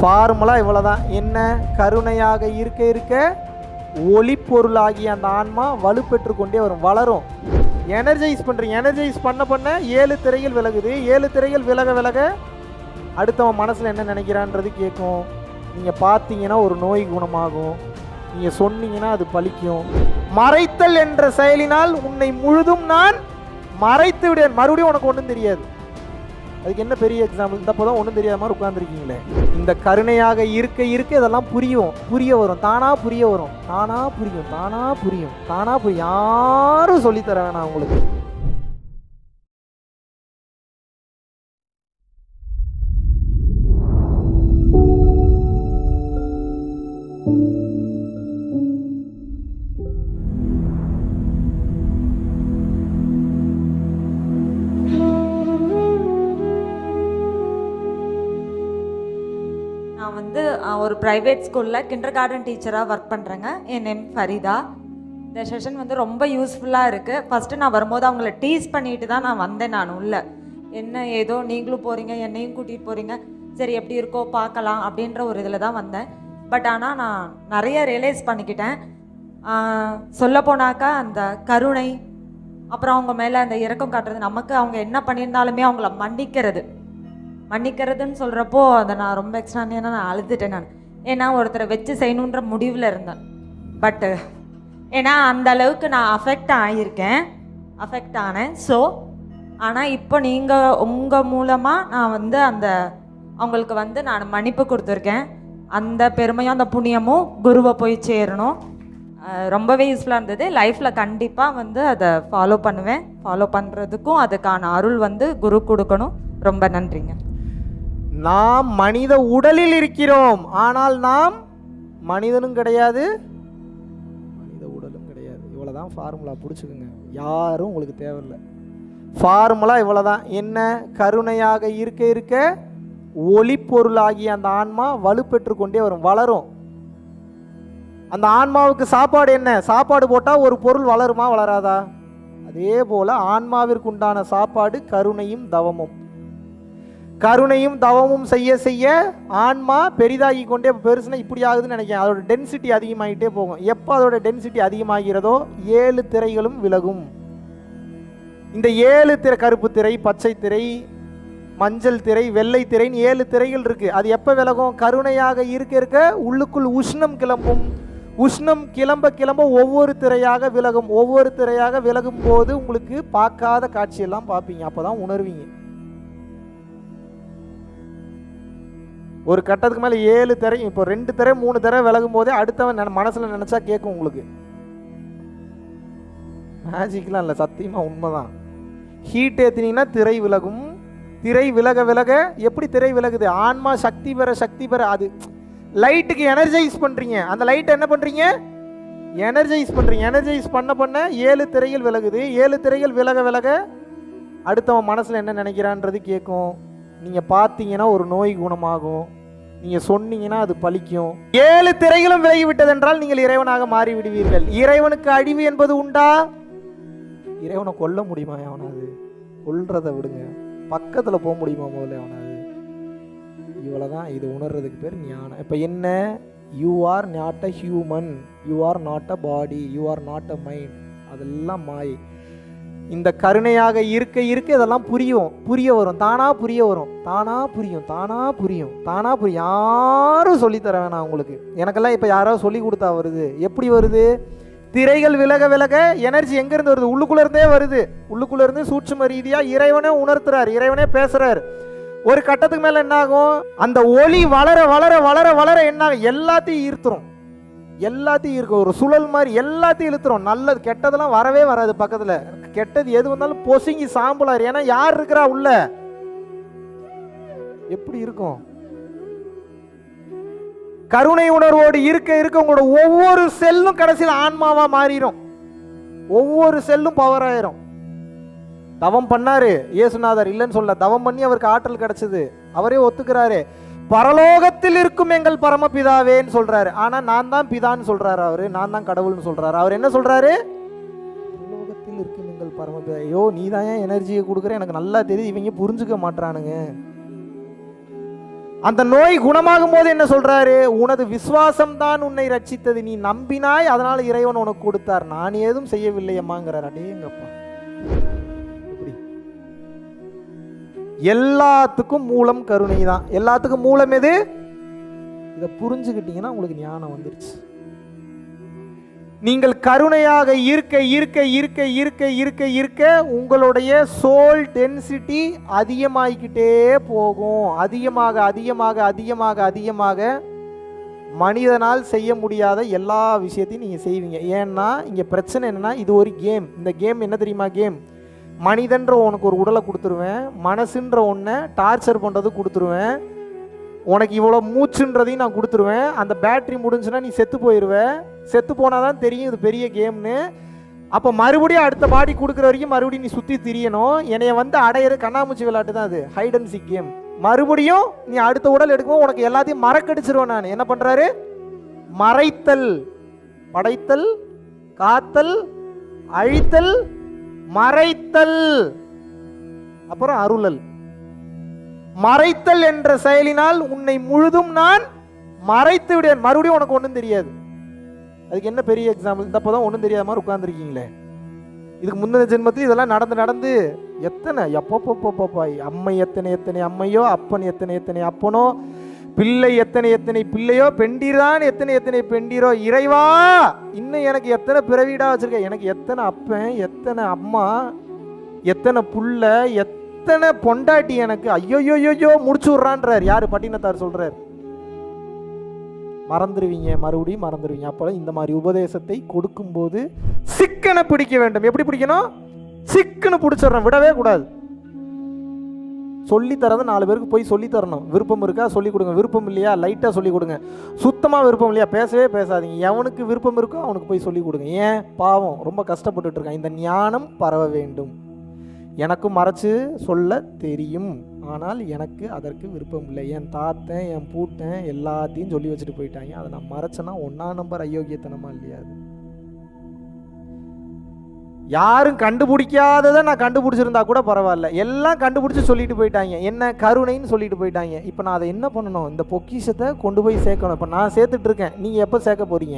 formula இவ்வளோதான் என்ன கருணையாக இருக்க இருக்க ஒளிப்பொருளாகிய அந்த ஆன்மா வலுப்பெற்று கொண்டே வரும் வளரும் எனர்ஜைஸ் பண்ணுறீங்க எனர்ஜைஸ் பண்ண பண்ண ஏழு திரைகள் விலகுது ஏழு திரைகள் விலக விலக அடுத்தவன் மனசில் என்ன நினைக்கிறான்றது கேட்கும் நீங்கள் பார்த்தீங்கன்னா ஒரு நோய் குணமாகும் நீங்கள் சொன்னீங்கன்னா அது பலிக்கும் மறைத்தல் என்ற செயலினால் உன்னை முழுதும் நான் மறைத்து விடுவேன் மறுபடியும் உனக்கு ஒன்றும் தெரியாது அதுக்கு என்ன பெரிய எக்ஸாம்பிள் இந்த தான் ஒன்றும் தெரியாத மாதிரி உட்காந்துருக்கீங்களே இந்த கருணையாக இருக்க இருக்க இதெல்லாம் புரியும் புரிய வரும் தானா புரிய வரும் தானா புரியும் தானா புரியும் தானா புரியும் யாரும் சொல்லித்தர வேணாம் உங்களுக்கு நான் வந்து அஹ், ஒரு ப்ரைவேட் ஸ்கூலில் கிண்டர் கார்டன் டீச்சராக ஒர்க் பண்ணுறேங்க என் நேம் ஃபரிதா இந்த செஷன் வந்து ரொம்ப யூஸ்ஃபுல்லாக இருக்குது ஃபஸ்ட்டு நான் வரும்போது அவங்கள டீஸ் பண்ணிட்டு தான் நான் வந்தேன் நான் உள்ள என்ன ஏதோ நீங்களும் போகிறீங்க என்னையும் கூட்டிகிட்டு போகிறீங்க சரி எப்படி இருக்கோ பார்க்கலாம் அப்படின்ற ஒரு இதில் தான் வந்தேன் பட் ஆனால் நான் நிறைய ரியலைஸ் பண்ணிக்கிட்டேன் சொல்ல போனாக்கா அந்த கருணை அப்புறம் அவங்க மேலே அந்த இரக்கம் காட்டுறது நமக்கு அவங்க என்ன பண்ணியிருந்தாலுமே அவங்கள மன்னிக்கிறது மன்னிக்கிறதுன்னு சொல்கிறப்போ அதை நான் ரொம்ப எக்ஸ்ட்ரா நான் அழுதுட்டேன் நான் ஏன்னா ஒருத்தரை வச்சு செய்யணுன்ற முடிவில் இருந்தேன் பட்டு ஏன்னா அந்த அளவுக்கு நான் அஃபெக்ட் ஆகியிருக்கேன் அஃபெக்ட் ஆனேன் ஸோ ஆனால் இப்போ நீங்கள் உங்கள் மூலமாக நான் வந்து அந்த அவங்களுக்கு வந்து நான் மன்னிப்பு கொடுத்துருக்கேன் அந்த பெருமையும் அந்த புண்ணியமும் குருவை போய் சேரணும் அஹ் ரொம்பவே யூஸ்ஃபுல்லாக இருந்தது லைஃப்பில் கண்டிப்பாக வந்து அதை ஃபாலோ பண்ணுவேன் ஃபாலோ பண்ணுறதுக்கும் அதுக்கான அருள் வந்து குரு கொடுக்கணும் ரொம்ப நன்றிங்க நாம் மனித உடலில் இருக்கிறோம் ஆனால் நாம் மனிதனும் கிடையாது மனித உடலும் கிடையாது இவ்வளோதான் ஃபார்முலா பிடிச்சிக்குங்க யாரும் உங்களுக்கு தேவையில்லை ஃபார்முலா இவ்வளோதான் என்ன கருணையாக இருக்க இருக்க ஒளிப்பொருளாகிய அந்த ஆன்மா வலுப்பெற்று கொண்டே வரும் வளரும் அந்த ஆன்மாவுக்கு சாப்பாடு என்ன சாப்பாடு போட்டால் ஒரு பொருள் வளருமா வளராதா அதே போல் ஆன்மாவிற்கு உண்டான சாப்பாடு கருணையும் தவமும் கருணையும் தவமும் செய்ய செய்ய ஆன்மா பெரிதாகி கொண்டே பெருசுனா இப்படி ஆகுதுன்னு நினைக்கிறேன் அதோட டென்சிட்டி அதிகமாகிட்டே போகும் எப்போ அதோட டென்சிட்டி அதிகமாகிறதோ ஏழு திரைகளும் விலகும் இந்த ஏழு திரை கருப்பு திரை பச்சை திரை மஞ்சள் திரை வெள்ளை திரைன்னு ஏழு திரைகள் இருக்கு அது எப்போ விலகும் கருணையாக இருக்க இருக்க உள்ளுக்குள் உஷ்ணம் கிளம்பும் உஷ்ணம் கிளம்ப கிளம்ப ஒவ்வொரு திரையாக விலகும் ஒவ்வொரு திரையாக விலகும் போது உங்களுக்கு பார்க்காத காட்சியெல்லாம் பார்ப்பீங்க அப்பதான் உணர்வீங்க ஒரு கட்டத்துக்கு மேலே ஏழு திரை இப்போ ரெண்டு திரை மூணு திரை விலகும் போதே அடுத்தவன் நினை- மனசுல நினைச்சா கேட்கும் உங்களுக்கு மேஜிக்லாம் இல்லை சத்தியமாக உண்மைதான் ஹீட் ஏற்றினீங்கன்னா திரை விலகும் திரை விலக விலக எப்படி திரை விலகுது ஆன்மா சக்தி பெற சக்தி பெற அது லைட்டுக்கு எனர்ஜைஸ் பண்ணுறீங்க அந்த லைட் என்ன பண்ணுறீங்க எனர்ஜைஸ் பண்ணுறீங்க எனர்ஜைஸ் பண்ண பண்ண ஏழு திரைகள் விலகுது ஏழு திரைகள் விலக விலக அடுத்தவன் மனசில் என்ன நினைக்கிறான்றது கேட்கும் நீங்கள் பார்த்தீங்கன்னா ஒரு நோய் குணமாகும் நீங்கள் சொன்னீங்கன்னா அது பலிக்கும் ஏழு திரைகளும் விலகி விட்டதென்றால் நீங்கள் இறைவனாக மாறி விடுவீர்கள் இறைவனுக்கு அழிவு என்பது உண்டா இறைவனை கொல்ல முடியுமா அவனாது கொல்றதை விடுங்க பக்கத்தில் போக முடியுமா முதல்ல அவனாது இவ்வளோதான் இது உணர்றதுக்கு பேர் ஞானம் இப்போ என்ன you are not a human you are not a body you are not a mind அதெல்லாம் மாயை இந்த கருணையாக இருக்க இருக்க இதெல்லாம் புரியும் புரிய வரும் தானா புரிய வரும் தானா புரியும் தானா புரியும் தானா புரியும் யாரும் சொல்லித்தர வேணாம் உங்களுக்கு எனக்கெல்லாம் இப்போ யாராவது சொல்லி கொடுத்தா வருது எப்படி வருது திரைகள் விலக விலக எனர்ஜி எங்கேருந்து வருது உள்ளுக்குள்ள இருந்தே வருது உள்ளுக்குள்ள இருந்து சூட்சும ரீதியாக இறைவனே உணர்த்துறார் இறைவனே பேசுறார் ஒரு கட்டத்துக்கு மேலே என்ன ஆகும் அந்த ஒளி வளர வளர வளர வளர என்ன ஆகும் எல்லாத்தையும் ஈர்த்துரும் எல்லாத்தையும் இருக்கும் ஒரு சுழல் மாதிரி எல்லாத்தையும் இழுத்துரும் நல்லது கெட்டதெல்லாம் வரவே வராது பக்கத்தில் கெட்டது எது வந்தாலும் பொசுங்கி சாம்பலாரு ஏன்னா யார் இருக்கிறா உள்ள எப்படி இருக்கும் கருணை உணர்வோடு இருக்க இருக்க உங்களோட ஒவ்வொரு செல்லும் கடைசியில் ஆன்மாவா மாறிடும் ஒவ்வொரு செல்லும் பவர் ஆயிரும் தவம் பண்ணாரு இயேசுநாதர் இல்லைன்னு சொல்ல தவம் பண்ணி அவருக்கு ஆற்றல் கிடைச்சது அவரே ஒத்துக்கிறாரு பரலோகத்தில் இருக்கும் எங்கள் பரமபிதாவேன்னு சொல்றாரு ஆனா நான் தான் பிதான்னு சொல்றாரு அவரு நான் தான் கடவுள்னு சொல்றாரு அவர் என்ன சொல்றாரு பரலோகத்தில் இருக்கும் எங்கள் பரமபிதா ஐயோ நீ தான் ஏன் எனர்ஜியை கொடுக்குற எனக்கு நல்லா தெரியுது இவங்க புரிஞ்சுக்க மாட்றானுங்க அந்த நோய் குணமாகும் போது என்ன சொல்றாரு உனது விசுவாசம் தான் உன்னை ரட்சித்தது நீ நம்பினாய் அதனால இறைவன் உனக்கு கொடுத்தார் நான் ஏதும் செய்யவில்லை அம்மாங்கிறார் அடேங்கப்பா எப்படி எல்லாத்துக்கும் மூலம் கருணை தான் எல்லாத்துக்கும் மூலம் எது இதை புரிஞ்சுக்கிட்டீங்கன்னா உங்களுக்கு ஞானம் வந்துருச்சு நீங்கள் கருணையாக இருக்க இருக்க இருக்க இருக்க இருக்க இருக்க உங்களுடைய சோல் டென்சிட்டி அதிகமாகிக்கிட்டே போகும் அதிகமாக அதிகமாக அதிகமாக அதிகமாக மனிதனால் செய்ய முடியாத எல்லா விஷயத்தையும் நீங்கள் செய்வீங்க ஏன்னா இங்கே பிரச்சனை என்னென்னா இது ஒரு கேம் இந்த கேம் என்ன தெரியுமா கேம் மனிதன்ற உனக்கு ஒரு உடலை கொடுத்துருவேன் மனசுன்ற ஒன்றை டார்ச்சர் பண்ணுறது கொடுத்துருவேன் உனக்கு இவ்வளோ மூச்சுன்றதையும் நான் கொடுத்துருவேன் அந்த பேட்டரி முடிஞ்சுன்னா நீ செத்து போயிடுவ செத்து போனால் தான் தெரியும் இது பெரிய கேம்னு அப்போ மறுபடியும் அடுத்த பாடி கொடுக்குற வரைக்கும் மறுபடியும் நீ சுற்றி திரியணும் என்னைய வந்து அடையிற கண்ணாமூச்சி விளையாட்டு தான் அது ஹைட் அண்ட் சிக் கேம் மறுபடியும் நீ அடுத்த உடல் எடுக்கும்போது உனக்கு எல்லாத்தையும் மறக்கடிச்சிருவேன் நான் என்ன பண்ணுறாரு மறைத்தல் படைத்தல் காத்தல் அழித்தல் மறைத்தல் அப்புறம் அருளல் மறைத்தல் என்ற செயலினால் உன்னை முழுதும் நான் மறைத்து விடுவேன் மறுபடியும் உனக்கு ஒன்றும் தெரியாது அதுக்கு என்ன பெரிய எக்ஸாம்பிள் இந்த தான் ஒன்றும் தெரியாத மாதிரி உட்காந்துருக்கீங்களே இதுக்கு முந்தின ஜென்மத்தில் இதெல்லாம் நடந்து நடந்து எத்தனை எப்பப்பப்பப்பப்பா அம்மை எத்தனை எத்தனை அம்மையோ அப்பன் எத்தனை எத்தனை அப்பனோ பிள்ளை எத்தனை எத்தனை பிள்ளையோ பெண்டீர்தான் எத்தனை எத்தனை பெண்டீரோ இறைவா இன்னும் எனக்கு எத்தனை பிறவீடா வச்சிருக்க எனக்கு எத்தனை அப்பன் எத்தனை அம்மா எத்தனை புள்ள எத்தனை பொண்டாட்டி எனக்கு ஐயோயோயோயோ முடிச்சு விட்றான்றார் யாரு பட்டினத்தார் சொல்றார் மறந்துடுவீங்க மறுபடியும் மறந்துடுவீங்க அப்போ இந்த மாதிரி உபதேசத்தை கொடுக்கும்போது சிக்கனை பிடிக்க வேண்டும் எப்படி பிடிக்கணும் சிக்கனை பிடிச்சிடணும் விடவே கூடாது சொல்லி தரதை நாலு பேருக்கு போய் சொல்லி தரணும் விருப்பம் இருக்கா சொல்லி கொடுங்க விருப்பம் இல்லையா லைட்டாக சொல்லி கொடுங்க சுத்தமாக விருப்பம் இல்லையா பேசவே பேசாதீங்க எவனுக்கு விருப்பம் இருக்கோ அவனுக்கு போய் சொல்லி கொடுங்க ஏன் பாவம் ரொம்ப கஷ்டப்பட்டுட்டு இருக்கான் இந்த ஞானம் பரவ வேண்டும் எனக்கும் மறைச்சு சொல்ல தெரியும் ஆனால் எனக்கு அதற்கு விருப்பம் இல்லை என் தாத்தன் என் பூட்டன் எல்லாத்தையும் சொல்லி வச்சுட்டு போயிட்டாங்க அதை நான் மறைச்சேன்னா ஒன்றா நம்பர் அயோக்கியத்தனமா இல்லையா அது யாரும் கண்டுபிடிக்காததை நான் கண்டுபிடிச்சிருந்தா கூட பரவாயில்ல எல்லாம் கண்டுபிடிச்சி சொல்லிட்டு போயிட்டாங்க என்ன கருணைன்னு சொல்லிட்டு போயிட்டாங்க இப்போ நான் அதை என்ன பண்ணணும் இந்த பொக்கிஷத்தை கொண்டு போய் சேர்க்கணும் இப்போ நான் சேர்த்துட்டு இருக்கேன் நீங்கள் எப்போ சேர்க்க போறீங்க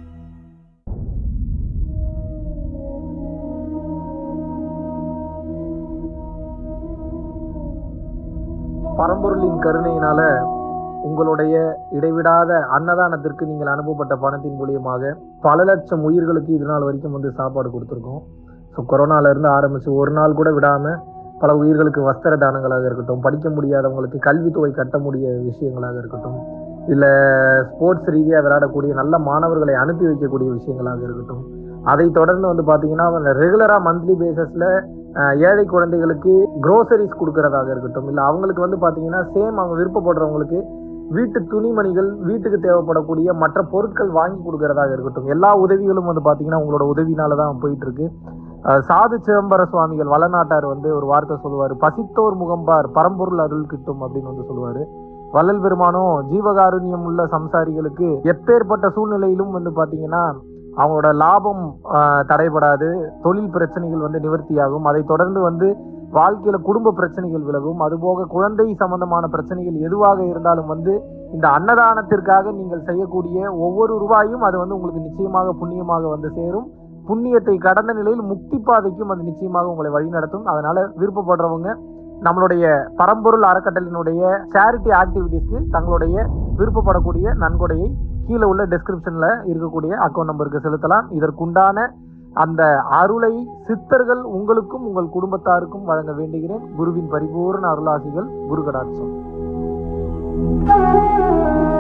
பரம்பொருளின் கருணையினால உங்களுடைய இடைவிடாத அன்னதானத்திற்கு நீங்கள் அனுப்பப்பட்ட பணத்தின் மூலியமாக பல லட்சம் உயிர்களுக்கு இது நாள் வரைக்கும் வந்து சாப்பாடு கொடுத்துருக்கோம் ஸோ கொரோனால இருந்து ஆரம்பிச்சு ஒரு நாள் கூட விடாம பல உயிர்களுக்கு வஸ்திர தானங்களாக இருக்கட்டும் படிக்க முடியாதவங்களுக்கு கல்வித்தொகை கட்ட முடிய விஷயங்களாக இருக்கட்டும் இல்லை ஸ்போர்ட்ஸ் ரீதியாக விளையாடக்கூடிய நல்ல மாணவர்களை அனுப்பி வைக்கக்கூடிய விஷயங்களாக இருக்கட்டும் அதை தொடர்ந்து வந்து பார்த்தீங்கன்னா ரெகுலராக மந்த்லி பேசிஸில் ஏழை குழந்தைகளுக்கு க்ரோசரிஸ் கொடுக்கறதாக இருக்கட்டும் இல்லை அவங்களுக்கு வந்து பார்த்தீங்கன்னா சேம் அவங்க விருப்பப்படுறவங்களுக்கு வீட்டு துணிமணிகள் வீட்டுக்கு தேவைப்படக்கூடிய மற்ற பொருட்கள் வாங்கி கொடுக்கறதாக இருக்கட்டும் எல்லா உதவிகளும் வந்து பார்த்தீங்கன்னா உங்களோட உதவினால தான் போயிட்டு இருக்கு அஹ் சாது சிதம்பர சுவாமிகள் வளநாட்டார் வந்து ஒரு வார்த்தை சொல்லுவார் பசித்தோர் முகம்பார் பரம்பொருள் அருள் கிட்டும் அப்படின்னு வந்து சொல்லுவாரு வள்ளல் பெருமானும் ஜீவகாருண்யம் உள்ள சம்சாரிகளுக்கு எப்பேற்பட்ட சூழ்நிலையிலும் வந்து பார்த்தீங்கன்னா அவங்களோட லாபம் ஆஹ், தடைபடாது தொழில் பிரச்சனைகள் வந்து நிவர்த்தியாகும் அதை தொடர்ந்து வந்து வாழ்க்கையில குடும்ப பிரச்சனைகள் விலகும் அதுபோக குழந்தை சம்பந்தமான பிரச்சனைகள் எதுவாக இருந்தாலும் வந்து இந்த அன்னதானத்திற்காக நீங்கள் செய்யக்கூடிய ஒவ்வொரு ரூபாயும் அது வந்து உங்களுக்கு நிச்சயமாக புண்ணியமாக வந்து சேரும் புண்ணியத்தை கடந்த நிலையில் முக்தி பாதைக்கும் அது நிச்சயமாக உங்களை வழிநடத்தும் அதனால விருப்பப்படுறவங்க நம்மளுடைய பரம்பொருள் அறக்கட்டளையினுடைய சேரிட்டி ஆக்டிவிட்டீஸ்க்கு தங்களுடைய விருப்பப்படக்கூடிய நன்கொடையை கீழே உள்ள டெஸ்கிரிப்ஷன்ல இருக்கக்கூடிய அக்கௌண்ட் நம்பருக்கு செலுத்தலாம் இதற்குண்டான அந்த அருளை சித்தர்கள் உங்களுக்கும் உங்கள் குடும்பத்தாருக்கும் வழங்க வேண்டுகிறேன் குருவின் பரிபூர்ண அருளாசிகள் குரு கடாட்சம்